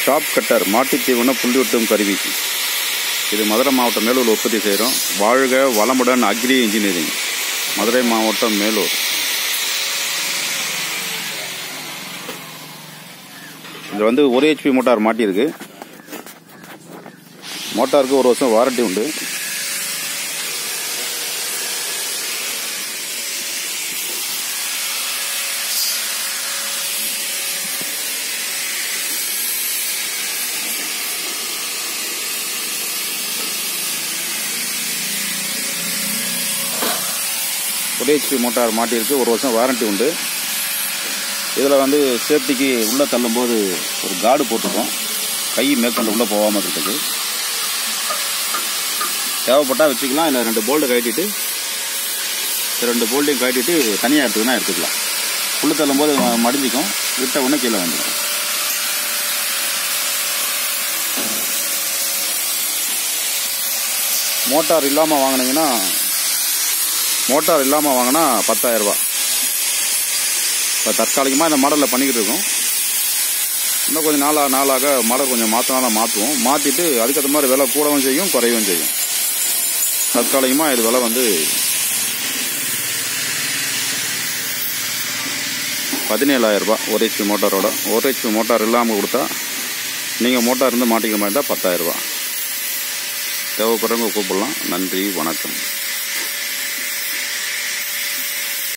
top cutter மாட்டுத் தீவன புள்ளி வெட்டும் கருவி இது மதுரை மாவட்டம் மேலூர் உற்பத்தி செய்கிறோம் வாழ்க வளமுடன் அக்ரி இன்ஜினியரிங் மதுரை மாவட்டம் மேலூர் இதில் வந்து ஒரு ஹெச்பி மோட்டார் மாட்டியிருக்கு மோட்டாருக்கு ஒரு வருஷம் வாரண்டி உண்டு ஒரு ஹெச்பி மோட்டார் மாட்டியிருக்கு ஒரு வருஷம் வாரண்டி உண்டு இதில் வந்து சேஃப்டிக்கு உள்ளே தள்ளும்போது ஒரு கார்டு போட்டிருக்கோம் கை மேற்கொண்டு உள்ளே போகாமல் இருக்கிறதுக்கு தேவைப்பட்டால் வச்சுக்கலாம் இல்லை ரெண்டு போல்டு கட்டிட்டு ரெண்டு போல்ட்டையும் கட்டிட்டு தனியாக எடுத்துக்கினா எடுத்துக்கலாம் உள்ளே தள்ளும்போது ம- மடிஞ்சிக்கும் விட்ட உடனே கீழே வந்துடும் மோட்டார் இல்லாமல் வாங்கினீங்கன்னா மோட்டார் இல்லாமல் வாங்கினா பத்தாயிரரூபா இப்போ தற்காலிகமாக இந்த மாடலில் பண்ணிக்கிட்டு இருக்கோம் இன்னும் கொஞ்சம் நாளாக நாளாக மாடல் கொஞ்சம் மாற்றினாலும் மாற்றுவோம் மாற்றிட்டு அதுக்கேற்ற மாதிரி விலை கூடவும் செய்யும் குறையவும் செய்யும் தற்காலிகமாக இது விலை வந்து பதினேழாயிரரூபா ஒரு ஹெச்பி மோட்டாரோட ஒரு ஹெச்பி மோட்டார் இல்லாமல் கொடுத்தா நீங்கள் மோட்டார் இருந்து மாட்டிக்கிற மாதிரி இருந்தால் பத்தாயிரரூபா தேவைப்படுறவங்க கூப்பிடலாம் நன்றி வணக்கம்